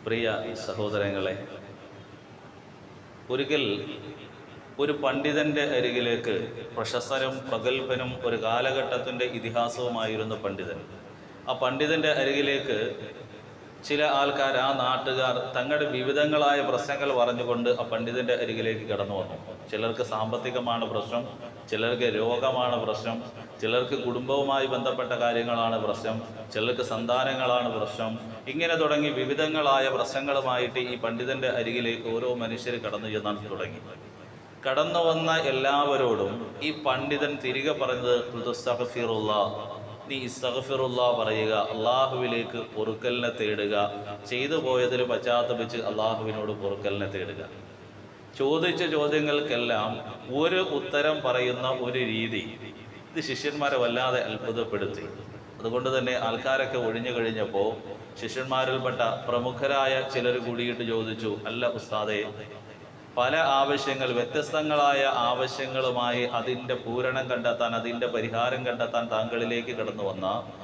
പ്രിയ സഹോദരങ്ങളെ ഒരിക്കൽ ഒരു പണ്ഡിതന്റെ അരികിലേക്ക് പ്രശസ്തനും പ്രഗത്ഭനും ഒരു കാലഘട്ടത്തിൻ്റെ ഇതിഹാസവുമായിരുന്ന പണ്ഡിതൻ ആ പണ്ഡിതന്റെ അരികിലേക്ക് ചില ആൾക്കാർ ആ നാട്ടുകാർ തങ്ങളുടെ വിവിധങ്ങളായ പ്രശ്നങ്ങൾ പറഞ്ഞുകൊണ്ട് ആ പണ്ഡിതന്റെ അരികിലേക്ക് കടന്നു വന്നു ചിലർക്ക് സാമ്പത്തികമാണ് പ്രശ്നം ചിലർക്ക് രോഗമാണ് പ്രശ്നം ചിലർക്ക് കുടുംബവുമായി ബന്ധപ്പെട്ട കാര്യങ്ങളാണ് പ്രശ്നം ചിലർക്ക് സന്താനങ്ങളാണ് പ്രശ്നം ഇങ്ങനെ തുടങ്ങി വിവിധങ്ങളായ പ്രശ്നങ്ങളുമായിട്ട് ഈ പണ്ഡിതന്റെ അരികിലേക്ക് ഓരോ മനുഷ്യർ കടന്നു ചെന്നാൻ തുടങ്ങി കടന്നു വന്ന എല്ലാവരോടും ഈ പണ്ഡിതൻ തിരികെ പറഞ്ഞത് "ഖുദ്സ്തഗ്ഫിറുള്ള, നീ ഇസ്തഗ്ഫിറുള്ള പറയുക അള്ളാഹുവിലേക്ക് പൊറുക്കലിനെ തേടുക ചെയ്തു പോയതിൽ പശ്ചാത്തപിച്ച് അള്ളാഹുവിനോട് പൊറുക്കലിനെ തേടുക ചോദിച്ച ചോദ്യങ്ങൾക്കെല്ലാം ഒരു ഉത്തരം പറയുന്ന ഒരു രീതി ഇത് ശിഷ്യന്മാരെ വല്ലാതെ അത്ഭുതപ്പെടുത്തി അതുകൊണ്ട് തന്നെ ആൾക്കാരൊക്കെ ഒഴിഞ്ഞു കഴിഞ്ഞപ്പോൾ ശിഷ്യന്മാരിൽപ്പെട്ട പ്രമുഖരായ ചിലർ കൂടിയിട്ട് ചോദിച്ചു അല്ല ഉസ്താദെ പല ആവശ്യങ്ങൾ വ്യത്യസ്തങ്ങളായ ആവശ്യങ്ങളുമായി അതിൻ്റെ പൂരണം കണ്ടെത്താൻ അതിൻ്റെ പരിഹാരം കണ്ടെത്താൻ താങ്കളിലേക്ക് കടന്നു വന്ന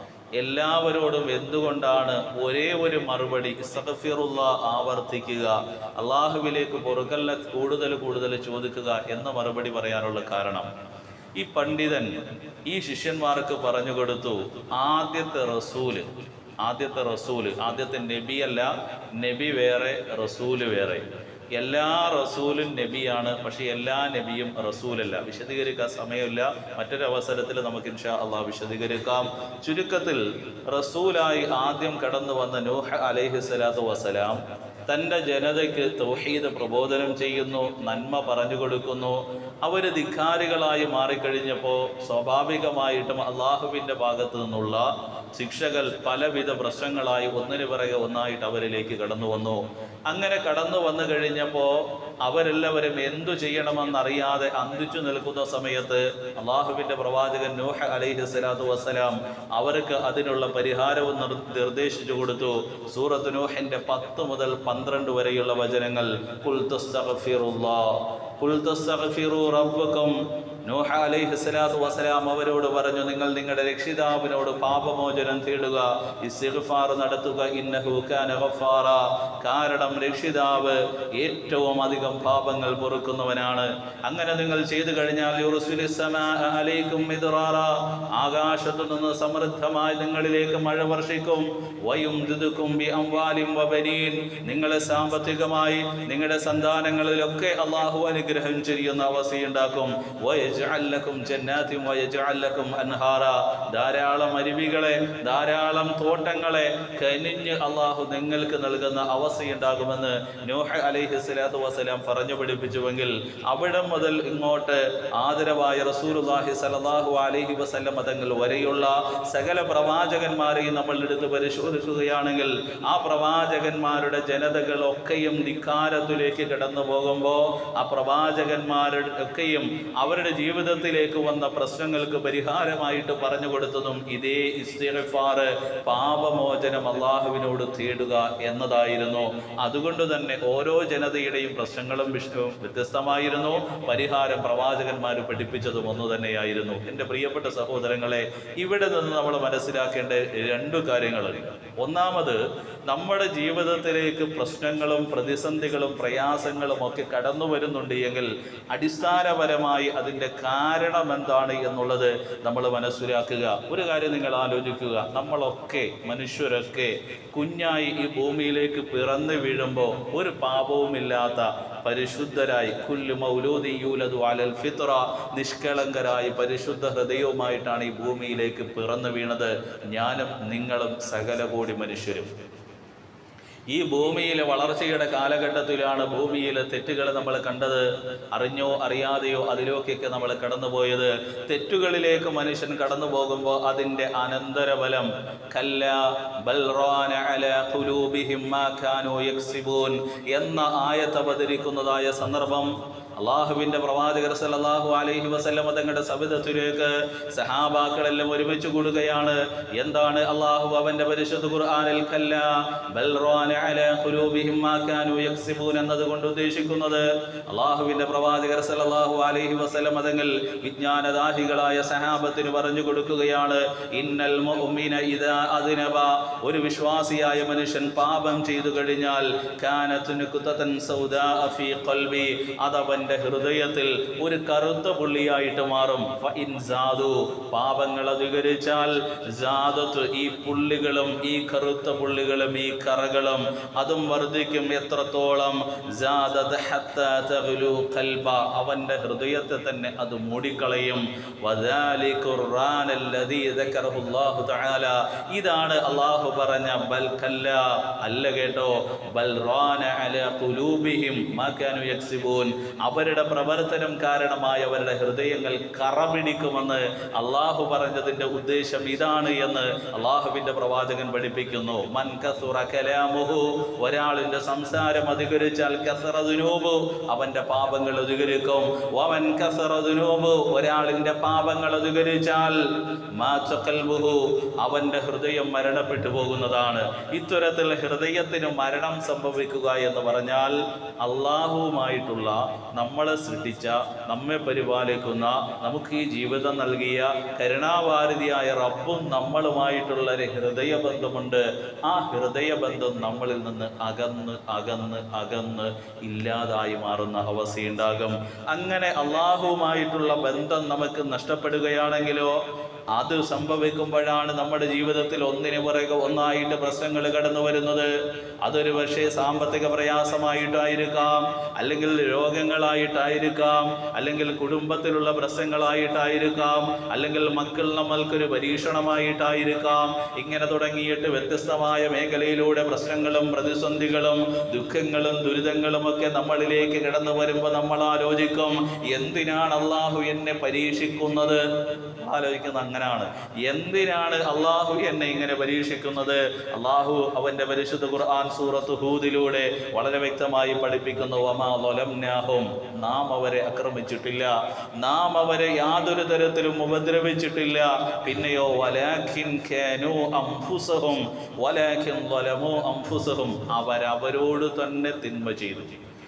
എല്ലാവരോടും എന്തുകൊണ്ടാണ് ഒരേ ഒരു മറുപടി ഇസ്തഗ്ഫിറുള്ള ആവർത്തിക്കുക അള്ളാഹുവിലേക്ക് പൊറുക്കലിനെ കൂടുതൽ കൂടുതൽ ചോദിക്കുക എന്ന മറുപടി പറയാനുള്ള കാരണം ഈ പണ്ഡിതൻ ഈ ശിഷ്യന്മാർക്ക് പറഞ്ഞു കൊടുത്തു ആദ്യത്തെ റസൂല് ആദ്യത്തെ റസൂല് ആദ്യത്തെ നബിയല്ല നബി വേറെ റസൂല് വേറെ എല്ലാ റസൂലും നബിയാണ് പക്ഷെ എല്ലാ നബിയും റസൂലല്ല വിശദീകരിക്കാൻ സമയമില്ല മറ്റൊരു അവസരത്തിൽ നമുക്ക് ഇൻഷാ അള്ളാഹ് വിശദീകരിക്കാം ചുരുക്കത്തിൽ റസൂലായി ആദ്യം കടന്നു വന്ന നൂഹ് അലൈഹി സ്വലാത്തു വസ്സലാം തൻ്റെ ജനതയ്ക്ക് തൗഹീദ് പ്രബോധനം ചെയ്യുന്നു നന്മ പറഞ്ഞു കൊടുക്കുന്നു അവർ ധിക്കാരികളായി മാറിക്കഴിഞ്ഞപ്പോൾ സ്വാഭാവികമായിട്ടും അള്ളാഹുവിൻ്റെ ഭാഗത്തു നിന്നുള്ള ശിക്ഷകൾ പലവിധ പ്രശ്നങ്ങളായി ഒന്നിനു പിറകെ ഒന്നായിട്ട് അവരിലേക്ക് കടന്നു വന്നു അങ്ങനെ കടന്നു വന്നു കഴിഞ്ഞപ്പോൾ അവരെല്ലാവരും എന്തു ചെയ്യണമെന്നറിയാതെ അന്തിച്ചു നിൽക്കുന്ന സമയത്ത് അള്ളാഹുവിൻ്റെ പ്രവാചകൻ നൂഹ അലൈഹി സ്വലാത്തു വസ്സലാം അവർക്ക് അതിനുള്ള പരിഹാരവും നിർ- നിർദ്ദേശിച്ചു കൊടുത്തു സൂറത്ത് നൂഹിൻ്റെ പത്ത് മുതൽ പന്ത്രണ്ട് വരെയുള്ള വചനങ്ങൾ "ഖുൽ തസ്തഗ്ഫിറുല്ലാ, ഖുൽ തസ്തഗ്ഫിറൂ റബ്ബക്കും നൂഹ അലൈഹി സ്വലാത്തു വസ്സലാം അവരോട് പറഞ്ഞു നിങ്ങൾ നിങ്ങളുടെ രക്ഷിതാവിനോട് പാപമോചനം തേടുക ഇസ്തിഗ്ഫാർ നടത്തുക ഇന്നഹു കാന ഗഫാറ കാരണം രക്ഷിതാവ് ഏറ്റവും അധികം പാപങ്ങൾ പൊറുക്കുന്നവനാണ് അങ്ങനെ നിങ്ങൾ ചെയ്തു കഴിഞ്ഞാൽ യുർസിലി സമാഅ അലൈക്കും മിദ്റാറ ആകാശത്തു നിന്ന് സമൃദ്ധമായി നിങ്ങളിലേക്ക് മഴ വർഷിക്കും വയുംദിദുക്കും ബി അംവാലിം വബനീൻ നിങ്ങളെ സാമ്പത്തികമായി നിങ്ങളുടെ സന്താനങ്ങളിലൊക്കെ അള്ളാഹു അനുഗ്രഹം ചെയ്യുന്ന അവസ്ഥയുണ്ടാക്കും വയജ്അൽ ലക്കും ജന്നാത്തിൻ വയജ്അൽ ലക്കും അൻഹാറ ധാരാളം അരുവികളെ ധാരാളം തോട്ടങ്ങളെ കനിഞ്ഞ് അള്ളാഹു നിങ്ങൾക്ക് നൽകുന്ന അവസ്ഥയുണ്ടാകുമെന്ന് നൂഹ അലൈഹി സ്വലാത്തു വസ്സലാം പറഞ്ഞു പഠിപ്പിച്ചുവെങ്കിൽ അവിടെ മുതൽ ഇങ്ങോട്ട് ആദരവായ റസൂലുള്ളാഹി സല്ലല്ലാഹു അലൈഹി വസല്ലം തങ്ങൾ വരെയുള്ള സകല പ്രവാചകന്മാരെയും നമ്മൾ എടുത്ത് പരിശോധിക്കുകയാണെങ്കിൽ ആ പ്രവാചകന്മാരുടെ ജനതകളൊക്കെയും ധിക്കാരത്തിലേക്ക് കടന്നു പോകുമ്പോൾ ആ പ്രവാചകന്മാരുടെ ഒക്കെയും അവരുടെ ജീവിതത്തിലേക്ക് വന്ന പ്രശ്നങ്ങൾക്ക് പരിഹാരമായിട്ട് പറഞ്ഞു കൊടുത്തതും ഇതേ ഇസ്തിഗ്ഫാർ പാപമോചനം അള്ളാഹുവിനോട് തേടുക എന്നതായിരുന്നു അതുകൊണ്ട് തന്നെ ഓരോ ജനതയുടെയും പ്രശ്നങ്ങളും വിഷയവും വ്യത്യസ്തമായിരുന്നു പരിഹാരം പ്രവാചകന്മാർ പഠിപ്പിച്ചതും ഒന്നു തന്നെയായിരുന്നു എൻ്റെ പ്രിയപ്പെട്ട സഹോദരങ്ങളെ ഇവിടെ നിന്ന് നമ്മൾ മനസ്സിലാക്കേണ്ട രണ്ടു കാര്യങ്ങൾ ഒന്നാമത് നമ്മുടെ ജീവിതത്തിലേക്ക് പ്രശ്നങ്ങളും പ്രതിസന്ധികളും പ്രയാസങ്ങളും ഒക്കെ കടന്നു വരുന്നുണ്ട് എങ്കിൽ അടിസ്ഥാനപരമായി അതിൻ്റെ കാരണം എന്താണ് എന്നുള്ളത് നമ്മൾ മനസ്സിലാക്കുക ഒരു കാര്യം നിങ്ങൾ ആലോചിക്കുക നമ്മളൊക്കെ മനുഷ്യരൊക്കെ കുഞ്ഞായി ഈ ഭൂമിയിലേക്ക് പിറന്നു വീഴുമ്പോൾ ഒരു പാപവുമില്ലാത്ത പരിശുദ്ധരായി കുല്ലു മൗലൂദി യൂലദു അലൽ ഫിത്ര നിഷ്കളങ്കരായി പരിശുദ്ധ ഹൃദയവുമായിട്ടാണ് ഈ ഭൂമിയിലേക്ക് പിറന്നു വീണത് ഞാനും നിങ്ങളും സകല കോടി മനുഷ്യരും ഈ ഭൂമിയിലെ വളർച്ചയുടെ കാലഘട്ടത്തിലാണ് ഭൂമിയിലെ തെറ്റുകൾ നമ്മൾ കണ്ടത് അറിഞ്ഞോ അറിയാതെയോ അതിലേക്കൊക്കെ നമ്മൾ കടന്നുപോയത് തെറ്റുകളിലേക്ക് മനുഷ്യൻ കടന്നു പോകുമ്പോൾ അതിൻ്റെ അനന്തരഫലം കല്ല ബൽ റാന അലാ ഖുലൂബിഹിം മാ കാനൂ യക്സിബൂൻ എന്ന ആയത്ത് അവതരിക്കുന്നതായ സന്ദർഭം അള്ളാഹുവിന്റെ പ്രവാചകർ സല്ലല്ലാഹു അലൈഹി വസല്ലമ തങ്ങളുടെ സബിതത്തിലേക്ക് സഹാബാക്കളെല്ലാം ഒരുമിച്ച് കൂടുകയാണ് എന്താണ് അള്ളാഹു അവന്റെ പരിശുദ്ധ ഖുർആനിൽ കല്ല ബൽ റാന അലാ ഖുലൂബിഹിം മാ കാനൂ യക്സിബൂൻ എന്നതുകൊണ്ട് ഉദ്ദേശിക്കുന്നത് അള്ളാഹുവിന്റെ പ്രവാചകർ സല്ലല്ലാഹു അലൈഹി വസല്ലമ തങ്ങൾ വിജ്ഞാനദാഹികളായ സഹാബത്തിന് പറഞ്ഞു കൊടുക്കുകയാണ് ഇന്നൽ മുഅ്മിന ഇദാ അദ്നബ ഒരു വിശ്വാസിയായ മനുഷ്യൻ പാപം ചെയ്തു കഴിഞ്ഞാൽ കാനത്ത് നുക്തതൻ സൗദാ ഫീ ഖൽബി അതവന്റെ ഹൃദയത്തിൽ ഒരു കറുത്ത പുള്ളിയായിട്ട് മാറും ഫഇൻ സാദു പാപങ്ങൾ അധികരിച്ചാൽ സാദത്ത് ഈ പുള്ളികളും ഈ കറുത്ത പുള്ളികളും ഈ കറകളും അതും വർദ്ധിക്കും എത്രത്തോളം സാദത് ഹത്താ തഗ്ലു ഖൽബ അവന്റെ ഹൃദയത്തെ തന്നെ അത് മൂടിക്കളയും വദാലിക ഖുർആനല്ലദീ ദക്കറഹു അല്ലാഹു തആല ഇതാണ് അല്ലാഹു പറഞ്ഞ ബൽ കല്ല അല്ല കേട്ടോ ബൽ റാന അലാ ഖുലൂബിഹിം മാ കാനു യക്സിബൂൻ അവരുടെ പ്രവർത്തനം കാരണമായി അവരുടെ ഹൃദയങ്ങൾ കറ പിടിക്കുമെന്ന് അള്ളാഹു പറഞ്ഞതിന്റെ ഉദ്ദേശം ഇതാണ് എന്ന് അള്ളാഹുവിന്റെ പ്രവാചകൻ പഠിപ്പിക്കുന്നു മൻ കസുറ കലാമുഹു ഒരാളിന്റെ സംസാരം അധികരിച്ചാൽ കസറ ദുനൂബു അവന്റെ പാപങ്ങൾ അധികരിക്കും വമൻ കസറ ദുനൂബു ഒരാളിന്റെ പാപങ്ങൾ അധികരിച്ചാൽ മാച്ച ഖൽബുഹു അവന്റെ ഹൃദയം മരണപ്പെട്ടു പോകുന്നതാണ് ഇത്തരത്തിൽ ഹൃദയത്തിന് മരണം സംഭവിക്കുക എന്ന് പറഞ്ഞാൽ അള്ളാഹുവുമായിട്ടുള്ള നമ്മളെ സൃഷ്ടിച്ച നമ്മെ പരിപാലിക്കുന്ന നമുക്ക് ഈ ജീവിതം നൽകിയ കരുണാവാരതിയായ റബ്ബും നമ്മളുമായിട്ടുള്ള ഒരു ഹൃദയബന്ധമുണ്ട് ആ ഹൃദയബന്ധം നമ്മളിൽ നിന്ന് അകന്ന് അകന്ന് അകന്ന് ഇല്ലാതായി മാറുന്ന അവസ്ഥയുണ്ടാകും അങ്ങനെ അള്ളാഹുവുമായിട്ടുള്ള ബന്ധം നമുക്ക് നഷ്ടപ്പെടുകയാണെങ്കിലോ അത് സംഭവിക്കുമ്പോഴാണ് നമ്മുടെ ജീവിതത്തിൽ ഒന്നിനു പുറകെ ഒന്നായിട്ട് പ്രശ്നങ്ങൾ കടന്നു വരുന്നത് അതൊരു പക്ഷേ സാമ്പത്തിക പ്രയാസമായിട്ടായിരിക്കാം അല്ലെങ്കിൽ രോഗങ്ങളായിട്ടായിരിക്കാം അല്ലെങ്കിൽ കുടുംബത്തിലുള്ള പ്രശ്നങ്ങളായിട്ടായിരിക്കാം അല്ലെങ്കിൽ മക്കൾ നമ്മൾക്കൊരു പരീക്ഷണമായിട്ടായിരിക്കാം ഇങ്ങനെ തുടങ്ങിയിട്ട് വ്യത്യസ്തമായ മേഖലയിലൂടെ പ്രശ്നങ്ങളും പ്രതിസന്ധികളും ദുഃഖങ്ങളും ദുരിതങ്ങളും ഒക്കെ നമ്മളിലേക്ക് കടന്നു വരുമ്പോൾ നമ്മൾ ആലോചിക്കും എന്തിനാണ് അള്ളാഹു എന്നെ പരീക്ഷിക്കുന്നത് ആലോചിക്കുന്നത് അങ്ങനാണ് എന്തിനാണ് അള്ളാഹു എന്നെ ഇങ്ങനെ പരീക്ഷിക്കുന്നത് അള്ളാഹു അവന്റെ പരിശുദ്ധ ഖുർആൻ സൂറത്ത് ഹൂദിലൂടെ വളരെ വ്യക്തമായി പഠിപ്പിക്കുന്നു വമാ ളലംനാഹും നാം അവരെ ആക്രമിച്ചിട്ടില്ല നാം അവരെ യാതൊരു തരത്തിലും ഉപദ്രവിച്ചിട്ടില്ല പിന്നെയോ വലാഖിൻ കാനു അംഫുസഹും വലാഖിൻ ളലമു അംഫുസഹും അവരവരോട് തന്നെ തിന്മ ചെയ്തു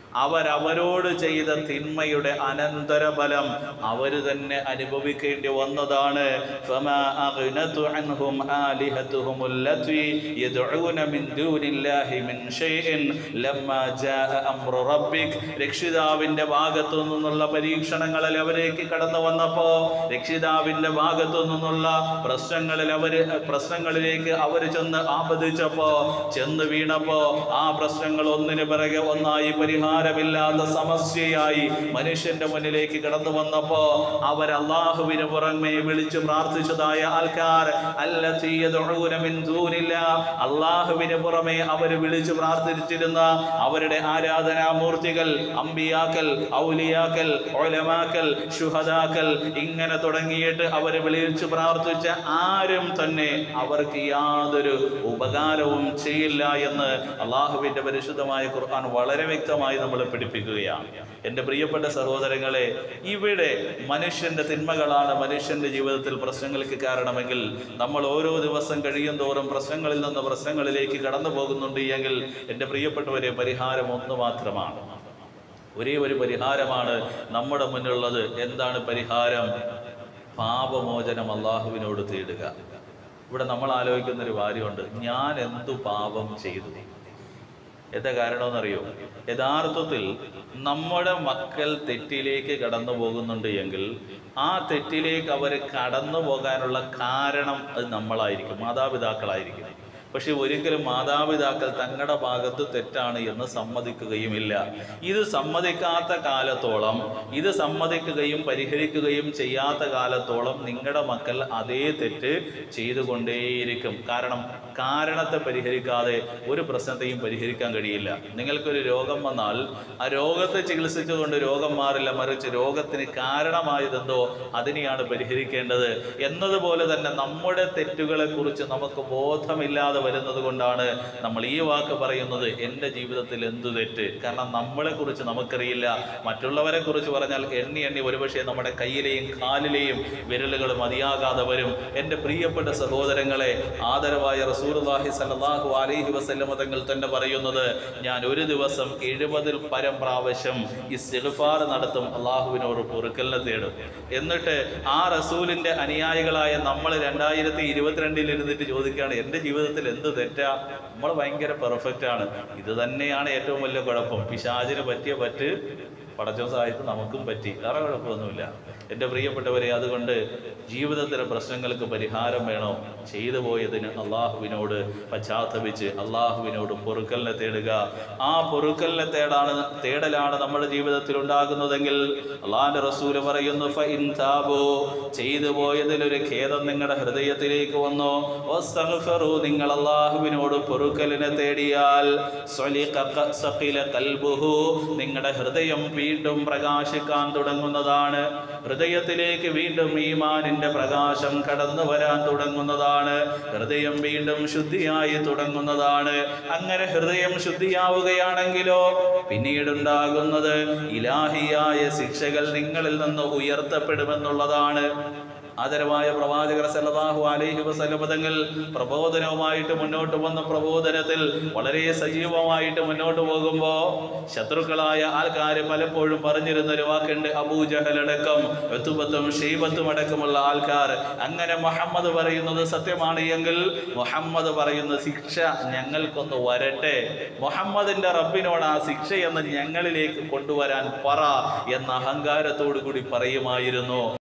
അവരവരോട് ചെയ്ത തിന്മയുടെ അനന്തരഫലം അവർ തന്നെ അനുഭവിക്കേണ്ടി വന്നതാണ് فما أغنت عنهم آلهتهم التي يدعون من دون الله من شيء لما جاء أمر ربك രക്ഷിതാവിന്റെ ഭാഗത്തു നിന്നുള്ള പരീക്ഷണങ്ങളിൽ അവരേക്ക് കടന്നു വന്നപ്പോ രക്ഷിതാവിന്റെ ഭാഗത്തു നിന്നുള്ള പ്രശ്നങ്ങളിൽ അവര് പ്രശ്നങ്ങളിലേക്ക് അവർ ചെന്ന് ആപതിച്ചപ്പോ ചെന്ന് വീണപ്പോ ആ പ്രശ്നങ്ങൾ ഒന്നിനു പിറകെ ഒന്നായി പരിഹാരമില്ലാത്ത സമസ്യയായി മനുഷ്യന്റെ മുന്നിലേക്ക് കടന്നു വന്നപ്പോ അവർ അള്ളാഹുവിന് പുറമെ വിളിച്ചു പ്രാർത്ഥിച്ചതായ ആൾക്കാർ അല്ലതീ യദ്ഉന മിൻ ദൂനില്ല അള്ളാഹുവിന് പുറമെ അവർ വിളിച്ചു പ്രാർത്ഥിച്ചിരുന്ന അവരുടെ ആരാധനാമൂർത്തികൾ അമ്പിയാക്കൽ ഔലിയാക്കൽ ഒലമാക്കൽ ശുഹദാക്കൽ ഇങ്ങനെ തുടങ്ങിയിട്ട് അവർ വിളിച്ചു പ്രാർത്ഥിച്ച ആരും തന്നെ അവർക്ക് യാതൊരു ഉപകാരവും ചെയ്യില്ല എന്ന് അള്ളാഹുവിന്റെ പരിശുദ്ധമായ ഖുർആൻ വളരെ വ്യക്തമായി നമ്മളെ പഠിപ്പിക്കുകയാണ് എൻ്റെ പ്രിയപ്പെട്ട സഹോദരങ്ങളെ ഇവിടെ മനുഷ്യന്റെ തിന്മകളാണ് മനുഷ്യന്റെ ജീവിതത്തിൽ പ്രശ്നങ്ങൾക്ക് കാരണമെങ്കിൽ നമ്മൾ ഓരോ ദിവസം കഴിയും തോറും പ്രശ്നങ്ങളിൽ നിന്ന് പ്രശ്നങ്ങളിലേക്ക് കടന്നു പോകുന്നുണ്ട് എങ്കിൽ എൻ്റെ പ്രിയപ്പെട്ടവരെ പരിഹാരം ഒന്ന് മാത്രമാണ് ഒരേ ഒരു പരിഹാരമാണ് നമ്മുടെ മുന്നിലുള്ളത് എന്താണ് പരിഹാരം പാപമോചനം അള്ളാഹുവിനോട് തേടുക ഇവിടെ നമ്മൾ ആലോചിക്കുന്ന ഒരു കാര്യമുണ്ട് ഞാൻ എന്തു പാപം ചെയ്തു എന്താ കാരണമെന്നറിയോ യഥാർത്ഥത്തിൽ നമ്മുടെ മക്കൾ തെറ്റിലേക്ക് കടന്നു പോകുന്നുണ്ട് എങ്കിൽ ആ തെറ്റിലേക്ക് അവർ കടന്നു പോകാനുള്ള കാരണം അത് നമ്മളായിരിക്കും മാതാപിതാക്കളായിരിക്കും പക്ഷെ ഒരിക്കലും മാതാപിതാക്കൾ തങ്ങളുടെ ഭാഗത്ത് തെറ്റാണ് എന്ന് സമ്മതിക്കുകയുമില്ല ഇത് സമ്മതിക്കാത്ത കാലത്തോളം ഇത് സമ്മതിക്കുകയും പരിഹരിക്കുകയും ചെയ്യാത്ത കാലത്തോളം നിങ്ങളുടെ മക്കൾ അതേ തെറ്റ് ചെയ്തുകൊണ്ടേയിരിക്കും കാരണം കാരണത്തെ പരിഹരിക്കാതെ ഒരു പ്രശ്നത്തെയും പരിഹരിക്കാൻ കഴിയില്ല നിങ്ങൾക്കൊരു രോഗം വന്നാൽ ആ രോഗത്തെ ചികിത്സിച്ചുകൊണ്ട് രോഗം മാറില്ല മറിച്ച് രോഗത്തിന് കാരണമായതെന്തോ അതിനെയാണ് പരിഹരിക്കേണ്ടത് എന്നതുപോലെ തന്നെ നമ്മുടെ തെറ്റുകളെ കുറിച്ച് നമുക്ക് ബോധമില്ലാതെ വരുന്നത് കൊണ്ടാണ് നമ്മൾ ഈ വാക്ക് പറയുന്നത് എൻ്റെ ജീവിതത്തിൽ എന്തു തെറ്റ് കാരണം നമ്മളെ കുറിച്ച് നമുക്കറിയില്ല മറ്റുള്ളവരെ കുറിച്ച് പറഞ്ഞാൽ എണ്ണി എണ്ണി ഒരുപക്ഷെ നമ്മുടെ കയ്യിലെയും കാലിലെയും വിരലുകൾ മതിയാകാതെ വരും എൻ്റെ പ്രിയപ്പെട്ട സഹോദരങ്ങളെ ആദരവായ റസൂൽ റസൂലുള്ളാഹി സ്വല്ലല്ലാഹു അലൈഹി വസല്ലമ തങ്ങൾ തന്നെ പറയുന്നത് ഞാൻ ഒരു ദിവസം എഴുപതിൽ പരം പ്രാവശ്യം ഇസ്തിഗ്ഫാർ നടത്തും അള്ളാഹുവിനോട് പൊറുക്കലിനെ തേടും എന്നിട്ട് ആ റസൂലിന്റെ അനുയായികളായ നമ്മൾ രണ്ടായിരത്തി ഇരുപത്തിരണ്ടിൽ ഇരുന്നിട്ട് ചോദിക്കുകയാണ് എൻ്റെ ജീവിതത്തിൽ എന്ത് തെറ്റാ നമ്മൾ ഭയങ്കര പെർഫെക്റ്റ് ആണ് ഇത് തന്നെയാണ് ഏറ്റവും വലിയ കുഴപ്പം പിശാചിന് പറ്റിയ പറ്റ് പടച്ചോ സഹായത്ത് നമുക്കും പറ്റി വേറെ കുഴപ്പമൊന്നുമില്ല എൻ്റെ പ്രിയപ്പെട്ടവരെ അതുകൊണ്ട് ജീവിതത്തിലെ പ്രശ്നങ്ങൾക്ക് പരിഹാരം വേണോ ചെയ്തു പോയതിന് അള്ളാഹുവിനോട് പശ്ചാത്തപിച്ച് അള്ളാഹുവിനോട് പൊറുക്കലിനെ തേടുക ആ പൊറുക്കലിനെ തേടാണ് തേടലാണ് നമ്മുടെ ജീവിതത്തിൽ ഉണ്ടാകുന്നതെങ്കിൽ അള്ളാഹിന്റെ റസൂല് പറയുന്നു "ഫഇൻ താബൂ", ചെയ്തു പോയതിലൊരു ഖേദം നിങ്ങളുടെ ഹൃദയത്തിലേക്ക് വന്നോ വസ്തഗ്ഫറൂ, നിങ്ങൾ അള്ളാഹുവിനോട് പൊറുക്കലിനെ തേടിയാൽ സ്വലിഖ ക- സഖില കൽബുഹു, നിങ്ങളുടെ ഹൃദയം വീണ്ടും പ്രകാശിക്കാൻ തുടങ്ങുന്നതാണ് ഹൃദയത്തിലേക്ക് വീണ്ടും ഈമാനിന്റെ പ്രകാശം കടന്നു വരാൻ തുടങ്ങുന്നതാണ് ഹൃദയം വീണ്ടും ശുദ്ധിയായി തുടങ്ങുന്നതാണ് അങ്ങനെ ഹൃദയം ശുദ്ധിയാവുകയാണെങ്കിലോ പിന്നീടുണ്ടാകുന്നത് ഇലാഹിയായ ശിക്ഷകൾ നിങ്ങളിൽ നിന്ന് ഉയർത്തപ്പെടുമെന്നുള്ളതാണ് ആദരവായ പ്രവാചകർ സല്ലല്ലാഹു അലൈഹി വസല്ലം തങ്ങൾ പ്രബോധനവുമായിട്ട് മുന്നോട്ട് വന്ന പ്രബോധനത്തിൽ വളരെ സജീവമായിട്ട് മുന്നോട്ട് പോകുമ്പോൾ ശത്രുക്കളായ ആൾക്കാർ പലപ്പോഴും പറഞ്ഞിരുന്ന ഒരു വാക്കുണ്ട് അബൂജഹലടക്കം എത്തുബത്തും ഷെയ്ബത്തും അടക്കമുള്ള ആൾക്കാർ അങ്ങനെ മുഹമ്മദ് പറയുന്നത് സത്യമാണ് എങ്കിൽ മുഹമ്മദ് പറയുന്ന ശിക്ഷ ഞങ്ങൾക്കൊന്ന് വരട്ടെ മുഹമ്മദിന്റെ റബ്ബിനോട് ആ ശിക്ഷയെന്ന് ഞങ്ങളിലേക്ക് കൊണ്ടുവരാൻ പറ എന്ന അഹങ്കാരത്തോടു കൂടി പറയുമായിരുന്നു